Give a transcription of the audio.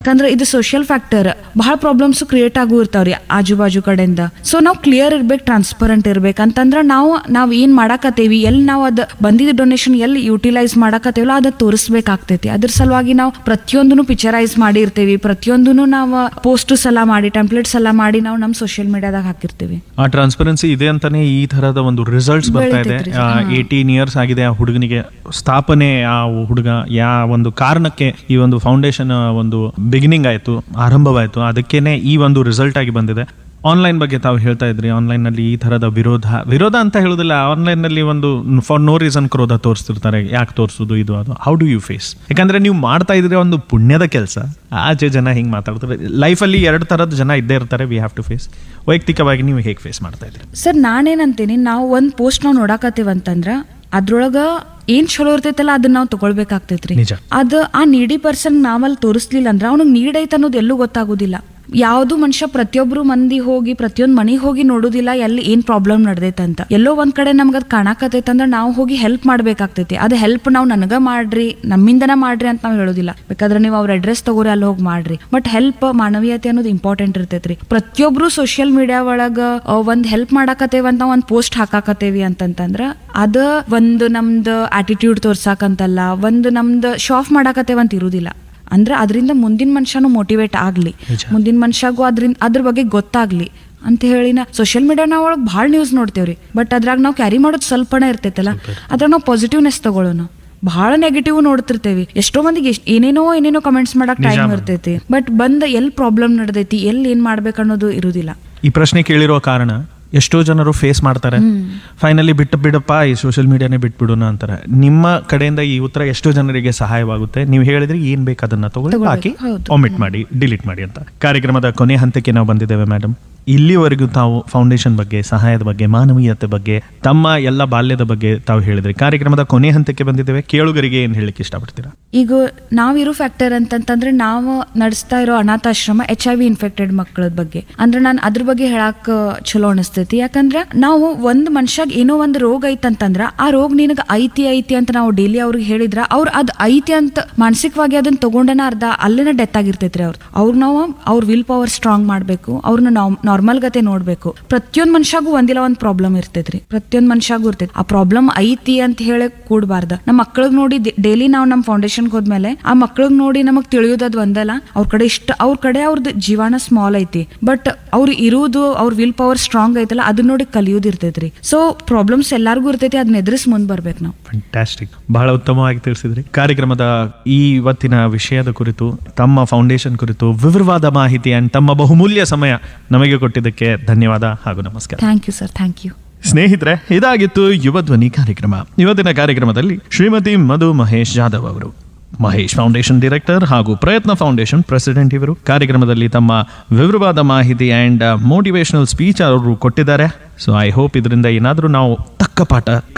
ಯಾಕಂದ್ರೆ ಇದು social factor ಬಹಳ ಪ್ರಾಬ್ಲಮ್ಸ್ ಕ್ರಿಯೇಟ್ ಆಗು ಇರ್ತಾವ್ರಿ ಆಜು ಬಾಜು ಕಡೆಯಿಂದ ಸೊ ನಾವು ಕ್ಲಿಯರ್ ಇರ್ಬೇಕು ಟ್ರಾನ್ಸ್ಪರೆಂಟ್ ಇರ್ಬೇಕು ಅಂತಂದ್ರ ನಾವು ನಾವ್ ಏನ್ ಮಾಡಾಕತ್ತೇವಿ ಎಲ್ಲಿ ನಾವು ಅದ್ ಬಂದಿದ್ದ ಡೊನೇಷನ್ ಎಲ್ಲಿ ಯುಟಿಲೈಸ್ ಮಾಡಾಕತ್ತೇವಲ್ಲ ಅದ ತೋರಿಸ್ಬೇಕಾಗ್ತೈತಿ ಅದ್ರ ಸಲುವಾಗಿ ನಾವು ಪ್ರತಿಯೊಂದನ್ನು ಪಿಕ್ಚರೈಸ್ ಮಾಡಿರ್ತೇವಿ ಪ್ರತಿಯೊಂದನ್ನು ನಾವು ಪೋಸ್ಟಸ್ ಎಲ್ಲ ಮಾಡಿ ಟೆಂಪ್ಲೇಟ್ಸ್ ಎಲ್ಲ ಮಾಡಿ ನಾವು ನಮ್ಮ ಸೋಷಿಯಲ್ ಮೀಡಿಯಾದಾಗ ಹಾಕಿರ್ತೀವಿ ಆ ಟ್ರಾನ್ಸ್ಪರೆನ್ಸಿ ಇದೆ ಅಂತಾನೆ ಈ ತರದ ಒಂದು ರಿಸಲ್ಟ್ಸ್ ಬರ್ತಾ ಇದೆ ಬೆಳಿತೈತ್ರಿ. ಹಾ. ಏಯ್ಟೀನ್ ಇಯರ್ಸ್ ಆಗಿದೆ ಆ ಹುಡುಗನಿಗೆ ಸ್ಥಾಪನೆ ಆ ಹುಡುಗ ಯಾ ಒಂದು ಕಾರಣಕ್ಕೆ ಈ ಒಂದು ಫೌಂಡೇಶನ್ ಒಂದು ಬಿಗಿನಿಂಗ್ ಆಯ್ತು ಆರಂಭವಾಯ್ತು ಅದಕ್ಕೇನೆ ಈ ಒಂದು ರಿಸಲ್ಟ್ ಆಗಿ ಬಂದಿದೆ ಆನ್ಲೈನ್ ಬಗ್ಗೆ ತಾವು ಹೇಳ್ತಾ ಇದ್ರಿ ಆನ್ಲೈನ್ ನಲ್ಲಿ ಈ ತರದ ವಿರೋಧ ವಿರೋಧ ಅಂತ ಹೇಳುದಿಲ್ಲ ಆನ್ಲೈನ್ ನಲ್ಲಿ ಒಂದು ಫಾರ್ ನೋ ರೀಸನ್ ಕ್ರೋಧ ತೋರಿಸ್ತಿರ್ತಾರೆ ಯಾಕೆ ತೋರಿಸೋದು ಇದು ಅದು ಹೌ ಡು ಯು ಫೇಸ್ ಯಾಕಂದ್ರೆ ನೀವು ಮಾಡ್ತಾ ಇದ್ರೆ ಒಂದು ಪುಣ್ಯದ ಕೆಲಸ ಆಚೆ ಜನ ಹಿಂಗೆ ಮಾತಾಡ್ತಾರೆ ಲೈಫಲ್ಲಿ ಎರಡು ತರದ ಜನ ಇದ್ದೇ ಇರ್ತಾರೆ ವಿ ಹ್ಯಾವ್ ಟು ಫೇಸ್ ವೈಯಕ್ತಿಕವಾಗಿ ನೀವು ಹೇಗೆ ಫೇಸ್ ಮಾಡ್ತಾ ಇದ್ರಿ ಸರ್ ನಾನೇನಂತೀನಿ ನಾವು ಒಂದು ಪೋಸ್ಟ್ ನಾವು ನೋಡಾಕತ್ತೀವಿ ಅಂತಂದ್ರ ಅದ್ರೊಳಗ ಏನ್ ಚಲೋ ಇರ್ತೈತಲ್ಲ ಅದನ್ನ ನಾವು ತಗೊಳ್ಬೇಕಾಗ್ತೈತ್ರಿ ನಿಜ. ಅದ ಆ ನೀಡಿ ಪರ್ಸನ್ ನಾವಲ್ಲಿ ತೋರಿಸ್ಲಿಲ್ಲ ಅಂದ್ರ ಅವ್ನಿಗೆ ನೀಡ್ ಐತೆ ಅನ್ನೋದು ಎಲ್ಲೂ ಗೊತ್ತಾಗೋದಿಲ್ಲ ಯಾವ್ದು ಮನುಷ್ಯ ಪ್ರತಿಯೊಬ್ರು ಮಂದಿ ಹೋಗಿ ಪ್ರತಿಯೊಂದ್ ಮನೆಗೆ ಹೋಗಿ ನೋಡೋದಿಲ್ಲ ಎಲ್ಲಿ ಏನ್ ಪ್ರಾಬ್ಲಮ್ ನಡೆದೈತೆ ಅಂತ ಎಲ್ಲೋ ಒಂದ್ ಕಡೆ ನಮ್ಗೆ ಅದ್ ಕಾಣಕತೈತೆ ಅಂದ್ರೆ ನಾವು ಹೋಗಿ ಹೆಲ್ಪ್ ಮಾಡ್ಬೇಕಾಗ್ತೈತಿ ಅದ್ ಹೆಲ್ಪ್ ನಾವು ನನಗ ಮಾಡ್ರಿ ನಮ್ಮಿಂದನ ಮಾಡ್ರಿ ಅಂತ ನಾವು ಹೇಳೋದಿಲ್ಲ ಬೇಕಾದ್ರೆ ನೀವು ಅವ್ರ ಅಡ್ರೆಸ್ ತಗೋರಿ ಅಲ್ಲಿ ಹೋಗಿ ಮಾಡ್ರಿ ಬಟ್ ಹೆಲ್ಪ್ ಮಾನವೀಯತೆ ಅನ್ನೋದು ಇಂಪಾರ್ಟೆಂಟ್ ಇರ್ತೈತ್ರಿ ಪ್ರತಿಯೊಬ್ರು ಸೋಷಿಯಲ್ ಮೀಡಿಯಾ ಒಳಗ ಆ, ಒಂದ್ ಹೆಲ್ಪ್ ಮಾಡಾಕತ್ತೇವ ಅಂತ ಒಂದ್ ಪೋಸ್ಟ್ ಹಾಕಾಕತ್ತೇವಿ ಅಂತಂತಂದ್ರ ಅದ ಒಂದು ನಮ್ದು ಆಟಿಟ್ಯೂಡ್ ತೋರ್ಸಾಕಂತಲ್ಲ ಒಂದು ನಮ್ದು ಶಾಫ್ ಮಾಡಾಕತ್ತೇವ ಅಂತ ಇರುದಿಲ್ಲ ಅಂದ್ರೆ ಅದರಿಂದ ಮುಂದಿನ ಮನುಷ್ಯನು ಮೋಟಿವೇಟ್ ಆಗ್ಲಿ ನಿಜ. ಮುಂದಿನ ಮನುಷ್ಯಗೂ ಅದ್ರಿಂದ ಅದ್ರ ಬಗ್ಗೆ ಗೊತ್ತಾಗ್ಲಿ ಅಂತ ಹೇಳಿ ನಾ ಸೋಷಿಯಲ್ ಮೀಡಿಯಾನ ಒಳಗೆ ಭಾಳ ನ್ಯೂಸ್ ನೋಡ್ತೇವ್ರಿ ಬಟ್ ಅದ್ರಾಗ ನಾವು ಕ್ಯಾರಿ ಮಾಡೋದು ಸ್ವಲ್ಪನೇ ಇರ್ತೈತಲ್ಲ ಅದ್ರಾಗ ನಾವು ಪಾಸಿಟಿವ್ನೆಸ್ ತಗೊಳ್ಳೋಣ ಬಹಳ ನೆಗೆಟಿವ್ ನೋಡ್ತಿರ್ತೇವಿ ಎಷ್ಟೋ ಮಂದಿಗೆ ಎಷ್ಟ್- ಏನೇನೋ ಏನೇನೋ ಕಮೆಂಟ್ಸ್ ಮಾಡಕ್ ನಿಜ ಟೈಮ್ ma'am. ಇರ್ತೈತಿ ಬಟ್ ಬಂದ ಎಲ್ಲಿ ಪ್ರಾಬ್ಲಮ್ ನಡೆದೈತಿ ಎಲ್ಲಿ ಏನ್ ಮಾಡ್ಬೇಕು ಅನ್ನೋದು ಇರುದಿಲ್ಲ ಈ ಪ್ರಶ್ನೆ ಕೇಳಿರೋ ಕಾರಣ ಎಷ್ಟೋ ಜನರು ಫೇಸ್ ಮಾಡ್ತಾರೆ ಫೈನಲಿ ಬಿಟ್ಟು ಬಿಡಪ್ಪ ಈ ಸೋಷಿಯಲ್ ಮೀಡಿಯಾನೇ ಬಿಟ್ಬಿಡೋಣ ಅಂತಾರೆ ನಿಮ್ಮ ಕಡೆಯಿಂದ ಈ ಉತ್ತರ ಎಷ್ಟೋ ಜನರಿಗೆ ಸಹಾಯವಾಗುತ್ತೆ ನೀವು ಹೇಳಿದ್ರೆ ಏನ್ ಬೇಕು ಅದನ್ನ ತಗೊಳ್ಳಿ ತಗೊಳ್ಬೇಕು, ಬಾಕಿ ಹೌದು. ಒಮಿಟ್ ಮಾಡಿ ಡಿಲೀಟ್ ಮಾಡಿ ಅಂತ ಕಾರ್ಯಕ್ರಮದ ಕೊನೆ ಹಂತಕ್ಕೆ ನಾವು ಬಂದಿದ್ದೇವೆ ಮೇಡಮ್ ಇಲ್ಲಿವರೆಗೂ ತಾವು ಫೌಂಡೇಶನ್ ಬಗ್ಗೆ ಸಹಾಯದ ಬಗ್ಗೆ ಮಾನವೀಯತೆ ಬಗ್ಗೆ ತಮ್ಮ ಎಲ್ಲ ಬಾಲ್ಯದ ಬಗ್ಗೆ ತಾವು ಹೇಳಿದ್ರಿ ಕಾರ್ಯಕ್ರಮದ ಕೊನೆ ಹಂತಕ್ಕೆ ಬಂದಿದ್ದೇವೆ ಕೇಳುಗರಿಗೆ ಏನ್ ಹೇಳಲಿಕ್ಕೆ ಇಷ್ಟಪಡ್ತೀರಾ ಈಗ ನಾವಿರೋ ಫ್ಯಾಕ್ಟರ್ ಅಂತಂತಂದ್ರೆ ನಾವು ನಡೆಸ್ತಾ ಇರೋ ಅನಾಥಾಶ್ರಮ ಎಚ್ ಐ ವಿ ಇನ್ಫೆಕ್ಟೆಡ್ ಮಕ್ಕಳ ಬಗ್ಗೆ ಅಂದ್ರೆ ನಾನು ಅದ್ರ ಬಗ್ಗೆ ಹೇಳಕ್ ಚಲೋ ಅನಿಸ್ತೈತಿ ಯಾಕಂದ್ರೆ ನಾವು ಒಂದ್ ಮನುಷ್ಯಾಗ ಏನೋ ಒಂದು ರೋಗ ಐತಂತಂದ್ರ ಆ ರೋಗ ನಿನಗೆ ಐತಿ ಐತಿ ಅಂತ ನಾವು ಡೈಲಿ ಅವ್ರಿಗೆ ಹೇಳಿದ್ರ ಅವ್ರು ಅದ್ ಐತಿ ಅಂತ ಮಾನಸಿಕವಾಗಿ ಅದನ್ನ ತಗೊಂಡನ ಅರ್ಧ ಅಲ್ಲೇನ ಡೆತ್ ಆಗಿರ್ತೈತ್ರಿ ಅವ್ರು ಅವ್ರು ನಾವು ಅವ್ರ ವಿಲ್ ಪವರ್ ಸ್ಟ್ರಾಂಗ್ ಮಾಡ್ಬೇಕು ಅವ್ರನ್ನ ನಾರ್ಮಲ್ ಗತೆ ನೋಡ್ಬೇಕು ಪ್ರತಿಯೊಂದ್ ಮನುಷ್ಯಾಗೂ ಒಂದಿಲ್ಲ ಒಂದ್ ಪ್ರಾಬ್ಲಮ್ ಇರ್ತೈತ್ರಿ ಪ್ರತಿಯೊಂದ್ ಮನುಷ್ಯಾಗೂ ಇರ್ತೈತಿ ಆ ಪ್ರಾಬ್ಲಮ್ ಐತಿ ಅಂತ ಹೇಳಿ ಕೂಡಬಾರ್ದ ನಮ್ಮ ಮಕ್ಕಳಿಗೆ ನೋಡಿ ಡೈಲಿ ನಾವು ನಮ್ಮ ಫೌಂಡೇಶನ್ಗೆ ಹೋದ್ಮೇಲೆ ಆ ಮಕ್ಕಳಿಗೆ ನೋಡಿ ನಮಗ್ ತಿಳಿಯೋದದ್ ಒಂದಲ್ಲ ಅವ್ರ ಕಡೆ ಇಷ್ಟ ಅವ್ರ ಕಡೆ ಅವ್ರದ್ದು ಜೀವನ ಸ್ಮಾಲ್ ಐತಿ ಬಟ್ ಅವ್ರು ಇರುವುದು ಅವ್ರ ವಿಲ್ ಪವರ್ ಸ್ಟ್ರಾಂಗ್ ಐತಲ್ಲ ಅದನ್ನ ನೋಡಿ ಕಲಿಯೋದು ಇರ್ತೈತ್ರಿ ಸೊ ಪ್ರಾಬ್ಲಮ್ಸ್ ಎಲ್ಲಾರ್ಗೂ ಇರ್ತೈತಿ ಅದನ್ನ ಎದುರಿಸಿ ಮುಂದ್ ಬರ್ಬೇಕು ನಾವು ಫ್ಯಾಂಟಾಸ್ಟಿಕ್ ಬಹಳ ಉತ್ತಮವಾಗಿ ತಿಳಿಸಿದ್ರಿ ಕಾರ್ಯಕ್ರಮದ ಈ ಇವತ್ತಿನ ವಿಷಯದ ಕುರಿತು ತಮ್ಮ ಫೌಂಡೇಶನ್ ಕುರಿತು ವಿವರವಾದ ಮಾಹಿತಿ ಅಂಡ್ ತಮ್ಮ ಬಹುಮೂಲ್ಯ ಸಮಯ ನಮಗೆ ಕೊಟ್ಟಿದ್ದಕ್ಕೆ ಧನ್ಯವಾದ ಹಾಗೂ ನಮಸ್ಕಾರ thank you sir thank you ಸ್ನೇಹಿತರೆ ಇದಾಗಿತ್ತು ಯುವ ಧ್ವನಿ ಕಾರ್ಯಕ್ರಮ ಇವತ್ತಿನ ಕಾರ್ಯಕ್ರಮದಲ್ಲಿ ಶ್ರೀಮತಿ ಮಧು ಮಹೇಶ್ ಜಾಧವ್ ಅವರು ಮಹೇಶ್ ಫೌಂಡೇಶನ್ ಡೈರೆಕ್ಟರ್ ಹಾಗೂ ಪ್ರಯತ್ನ ಫೌಂಡೇಶನ್ ಪ್ರೆಸಿಡೆಂಟ್ ಇವರು ಕಾರ್ಯಕ್ರಮದಲ್ಲಿ ತಮ್ಮ ವಿವರವಾದ ಮಾಹಿತಿ ಅಂಡ್ ಮೋಟಿವೇಶನಲ್ ಸ್ಪೀಚ್ ಅವರು ಕೊಟ್ಟಿದ್ದಾರೆ ಸೊ ಐ ಹೋಪ್ ಇದರಿಂದ ಏನಾದರೂ ನಾವು ತಕ್ಕ ಪಾಠ